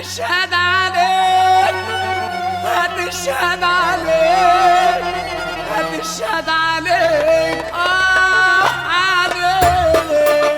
هتشهد عليك هتشهد عليك هتشهد عليك اه عليك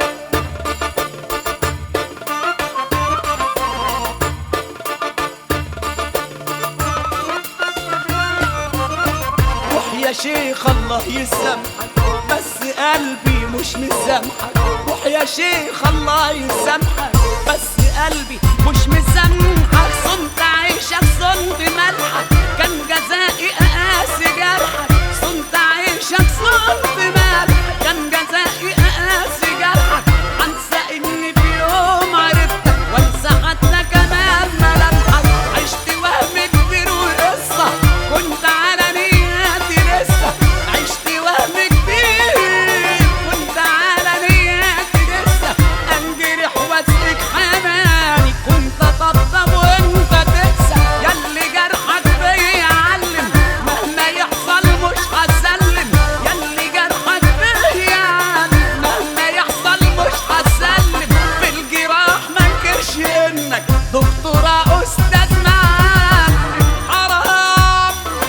روح يا شيخ الله يسامحك بس قلبي مش مسامحك روح يا شيخ الله يسامحك بس قلبي مش مسامحك صنت عيشك صنت ملحك كان جزائي اقاسي جرحك صنت عيشك صنت ملحك كان جزائي اقاسي جرحك انسى اني في يوم عرفتك وانسى حتى كمان ملامحك عشت وهم كبير وقصه كنت على نياتي لسه عشت وهم كبير كنت على نياتي لسه انجرح واسلك حماني كنت طبطب وانت تنسى ياللي جرحك بيعلم مهما يحصل مش هسلم ياللي جرحك بيعلم مهما يحصل مش هسلم في الجراح ما انكرش انك دكتورة استاذ معلم حرام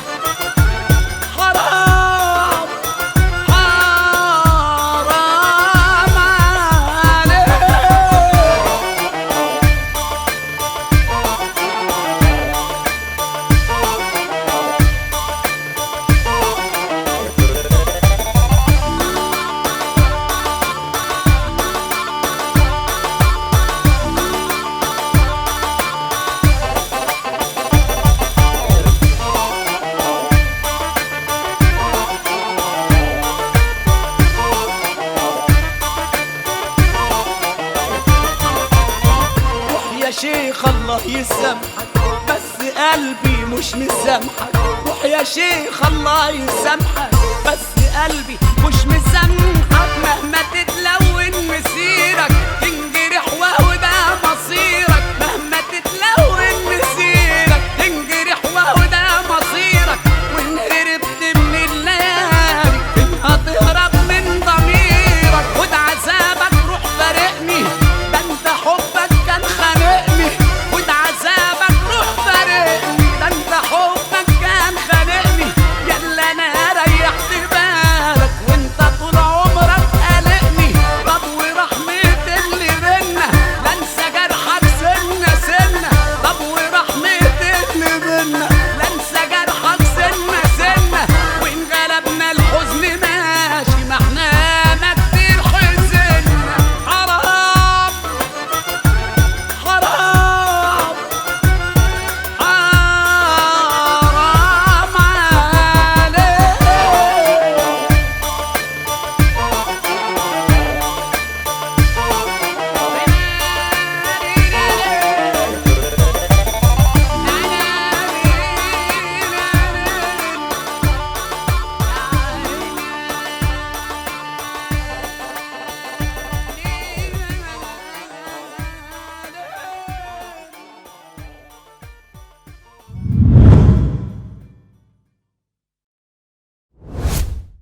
حرام حرام عليك روح يا شيخ الله يسامحك بس قلبي مش مسامحك روح يا شيخ الله يسامحك بس قلبي مش مسامحك